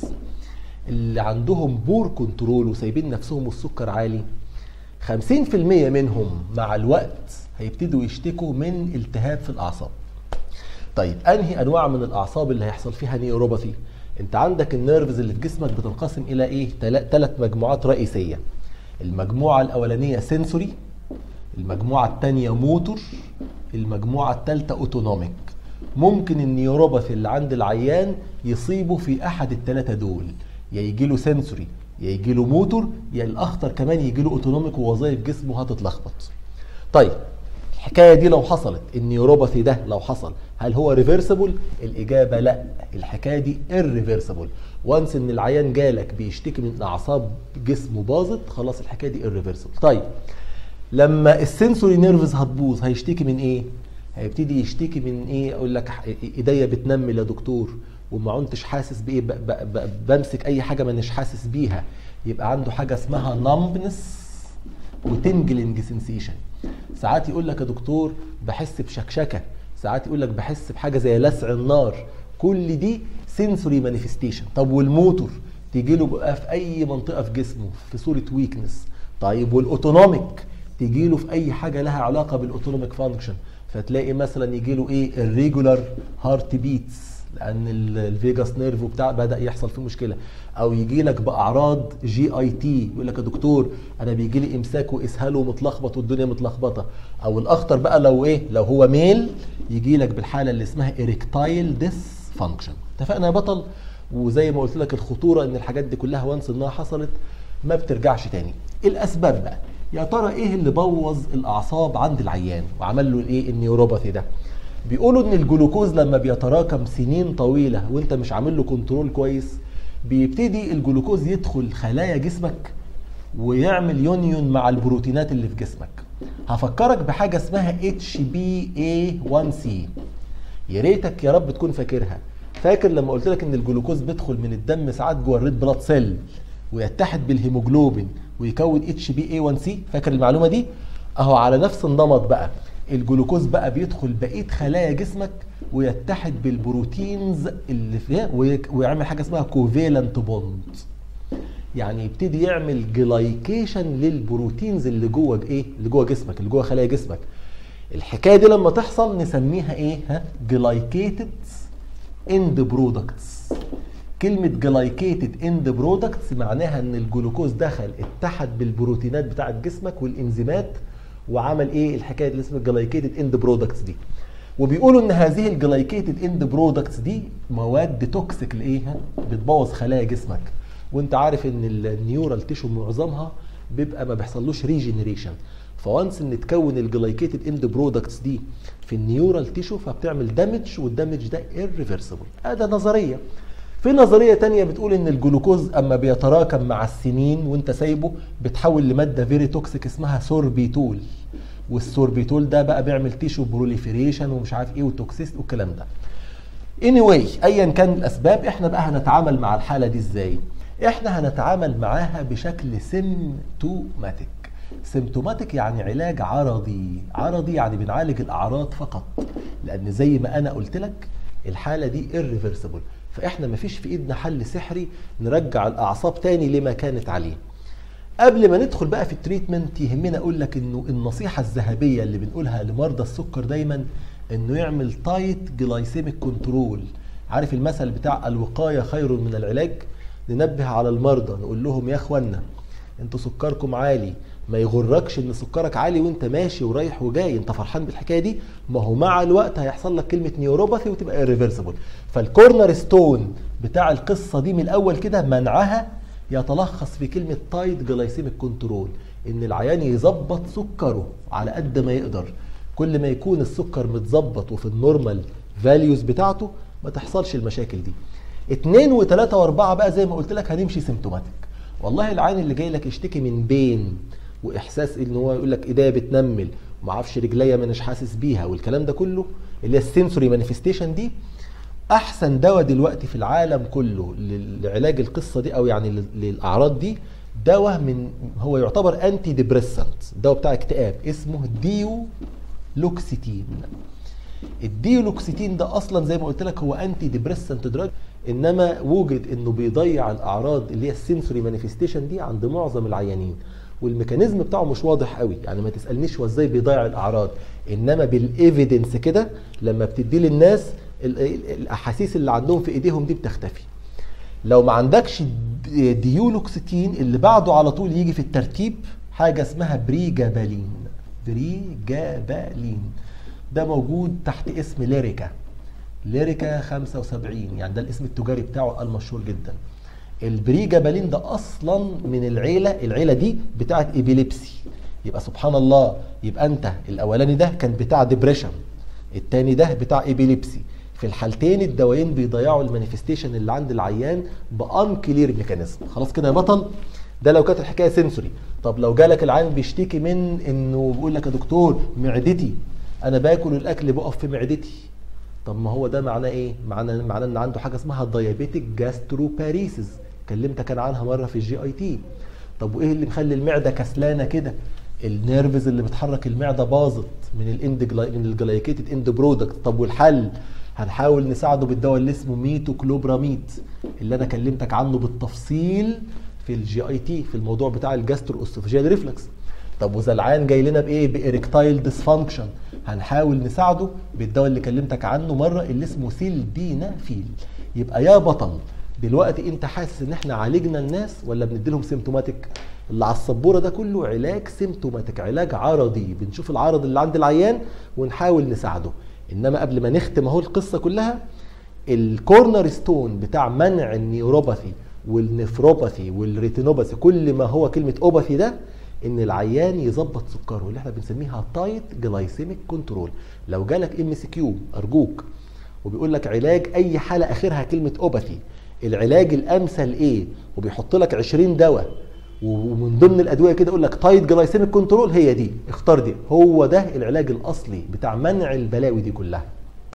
اللي عندهم بور كنترول وسايبين نفسهم والسكر عالي 50% منهم مع الوقت هيبتدوا يشتكوا من التهاب في الاعصاب طيب انهي انواع من الاعصاب اللي هيحصل فيها نيوروباثي انت عندك النيرفز اللي في جسمك بتنقسم الى ايه ثلاث مجموعات رئيسيه المجموعه الاولانيه سنسوري المجموعه الثانيه موتور المجموعه الثالثه اوتونوميك ممكن النيوروباثي اللي عند العيان يصيبه في احد الثلاثه دول يا يجي له سنسوري يا يجي له موتور يا الاخطر كمان يجي له اوتونوميك ووظائف جسمه هتتلخبط طيب الحكايه دي لو حصلت النيوروباثي ده لو حصل هل هو ريفرسبل الاجابه لا الحكايه دي irreversible وانس ان العيان جالك بيشتكي من اعصاب جسمه باظت خلاص الحكايه دي irreversible طيب لما السنسوري نيرفز هتبوظ هيشتكي من ايه هيبتدي يشتكي من ايه اقول لك ايديا بتنمل يا دكتور وما عنتش حاسس بايه ب- ب- ب- بمسك اي حاجه مانيش حاسس بيها يبقى عنده حاجه اسمها نمبنس وتنجلنج سنسيشن ساعات يقول لك يا دكتور بحس بشكشكه ساعات يقول لك بحس بحاجه زي لسع النار كل دي سنسوري مانيفستيشن طب والموتور تيجي له بقى في اي منطقه في جسمه في صوره ويكنس طيب والاوتونوميك تيجي له في اي حاجه لها علاقه بالاوتونوميك فانكشن فتلاقي مثلا يجي له ايه الريجولار هارت بيتس لان ال- الفيجاس نيرف بتاع بدا يحصل فيه مشكله او يجي لك باعراض جي اي تي يقول لك يا دكتور انا بيجي لي امساك واسهال ومتلخبط والدنيا متلخبطه او الاخطر بقى لو ايه لو هو ميل يجي لك بالحاله اللي اسمها اريكتايل ديس فانكشن اتفقنا يا بطل وزي ما قلت لك الخطوره ان الحاجات دي كلها وانس انها حصلت ما بترجعش تاني الاسباب بقى يا ترى ايه اللي بوظ الاعصاب عند العيان وعمل له الايه النيوروباثي ده بيقولوا ان الجلوكوز لما بيتراكم سنين طويله وانت مش عامل له كنترول كويس بيبتدي الجلوكوز يدخل خلايا جسمك ويعمل يونيون مع البروتينات اللي في جسمك هفكرك بحاجه اسمها HbA1c يا ريتك يا رب تكون فاكرها فاكر لما قلت لك ان الجلوكوز بيدخل من الدم ساعات جوه الريد بلاد سيل ويتحد بالهيموجلوبين ويكون اتش بي اي 1 سي فاكر المعلومه دي اهو على نفس النمط بقى الجلوكوز بقى بيدخل بقيه خلايا جسمك ويتحد بالبروتينز اللي فيها وي- ويعمل حاجه اسمها كوفيلنت بوند يعني يبتدي يعمل جلايكيشن للبروتينز اللي جوه ايه اللي جوه جسمك اللي جوه خلايا جسمك الحكايه دي لما تحصل نسميها ايه ها جلايكيتد اند برودكتس كلمة جلايكيتد اند برودكتس معناها ان الجلوكوز دخل اتحد بالبروتينات بتاعت جسمك والانزيمات وعمل ايه الحكايه اللي اسمها جلايكيتد اند برودكتس دي وبيقولوا ان هذه الجلايكيتد اند برودكتس دي مواد توكسيك لايه ها؟ بتبوظ خلايا جسمك وانت عارف ان النيورال تيشو معظمها بيبقى ما بيحصلوش ريجنريشن فوانس ان تكون الجلايكيتد اند برودكتس دي في النيورال تيشو فبتعمل دامج والدامج ده irreversible هذا نظريه في نظريه تانية بتقول ان الجلوكوز اما بيتراكم مع السنين وانت سايبه بتحول لماده فيري توكسيك اسمها سوربيتول والسوربيتول ده بقى بيعمل تيشو بروليفريشن ومش عارف ايه وتوكسيست والكلام ده anyway ايا كان الاسباب احنا بقى هنتعامل مع الحاله دي ازاي احنا هنتعامل معاها بشكل سيمتوماتيك سيمتوماتيك يعني علاج عرضي عرضي يعني بنعالج الاعراض فقط لان زي ما انا قلت لك الحاله دي irreversible فاحنا مفيش في ايدنا حل سحري نرجع الاعصاب تاني لما كانت عليه قبل ما ندخل بقى في التريتمنت يهمنا اقول لك انه النصيحه الذهبيه اللي بنقولها لمرضى السكر دايما انه يعمل تايت جلايسيميك كنترول عارف المثل بتاع الوقايه خير من العلاج ننبه على المرضى نقول لهم يا اخوانا انتوا سكركم عالي ما يغركش ان سكرك عالي وانت ماشي ورايح وجاي انت فرحان بالحكايه دي ما هو مع الوقت هيحصل لك كلمه نيوروباثي وتبقى irreversible فالكورنر ستون بتاع القصه دي من الاول كده منعها يتلخص في كلمه تايت جلايسيميك كنترول ان العيان يظبط سكره على قد ما يقدر كل ما يكون السكر متظبط وفي النورمال فاليوز بتاعته ما تحصلش المشاكل دي اتنين وتلاتة واربعة بقى زي ما قلت لك هنمشي سيمتوماتيك والله العين اللي جاي لك يشتكي من بين واحساس ان هو يقول لك ايديا بتنمل وما اعرفش رجليا مانيش حاسس بيها والكلام ده كله اللي هي السنسوري مانيفستيشن دي احسن دواء دلوقتي في العالم كله لعلاج القصه دي او يعني للاعراض دي دواء من هو يعتبر انتي ديبريسنت دواء بتاع اكتئاب اسمه ديو لوكسيتين الديولوكسيتين ده اصلا زي ما قلت لك هو انتي ديبريسنت دراج انما وجد انه بيضيع الاعراض اللي هي السنسوري مانيفستيشن دي عند معظم العيانين والميكانيزم بتاعه مش واضح قوي يعني ما تسالنيش هو ازاي بيضيع الاعراض انما بالايفيدنس كده لما بتدي للناس الاحاسيس اللي عندهم في ايديهم دي بتختفي لو ما عندكش ديولوكسيتين اللي بعده على طول يجي في الترتيب حاجه اسمها بريجابالين بريجابالين ده موجود تحت اسم ليريكا ليريكا 75 يعني ده الاسم التجاري بتاعه المشهور جدا البريجابالين ده اصلا من العيله العيله دي بتاعت ايبيليبسي يبقى سبحان الله يبقى انت الاولاني ده كان بتاع ديبريشن التاني ده بتاع ايبيليبسي في الحالتين الدوايين بيضيعوا المانيفستيشن اللي عند العيان بان كلير ميكانيزم خلاص كده يا بطل ده لو كانت الحكايه سنسوري طب لو جالك العيان بيشتكي من انه بيقول لك يا دكتور معدتي انا باكل الاكل بقف في معدتي طب ما هو ده معناه ايه معناه معناه ان عنده حاجه اسمها دايابيتيك جاستروباريسيس كلمتك انا عنها مره في الجي اي تي طب وايه اللي مخلي المعده كسلانه كده النيرفز اللي بتحرك المعده باظت من الاند جلاي... من الجلايكيتد اند برودكت طب والحل هنحاول نساعده بالدواء اللي اسمه ميتوكلوبراميد اللي انا كلمتك عنه بالتفصيل في الجي اي تي في الموضوع بتاع الجاسترو اسوفيجيال ريفلكس طب وزلعان جاي لنا بايه باريكتايل ديسفانكشن هنحاول نساعده بالدواء اللي كلمتك عنه مره اللي اسمه سيلدينافيل يبقى يا بطل دلوقتي انت حاسس ان احنا عالجنا الناس ولا بنديلهم سيمتوماتيك اللي على السبوره ده كله علاج سيمتوماتيك علاج عرضي بنشوف العرض اللي عند العيان ونحاول نساعده انما قبل ما نختم اهو القصه كلها الكورنر ستون بتاع منع النيوروباثي والنفروباثي والريتينوباثي كل ما هو كلمه اوباثي ده ان العيان يظبط سكره اللي احنا بنسميها تايت جلايسيميك كنترول لو جالك ام سي كيو ارجوك وبيقول لك علاج اي حاله اخرها كلمه اوباثي العلاج الامثل ايه وبيحط لك 20 دواء ومن ضمن الادويه كده يقول لك تايت جلايسيميك كنترول هي دي اختار دي هو ده العلاج الاصلي بتاع منع البلاوي دي كلها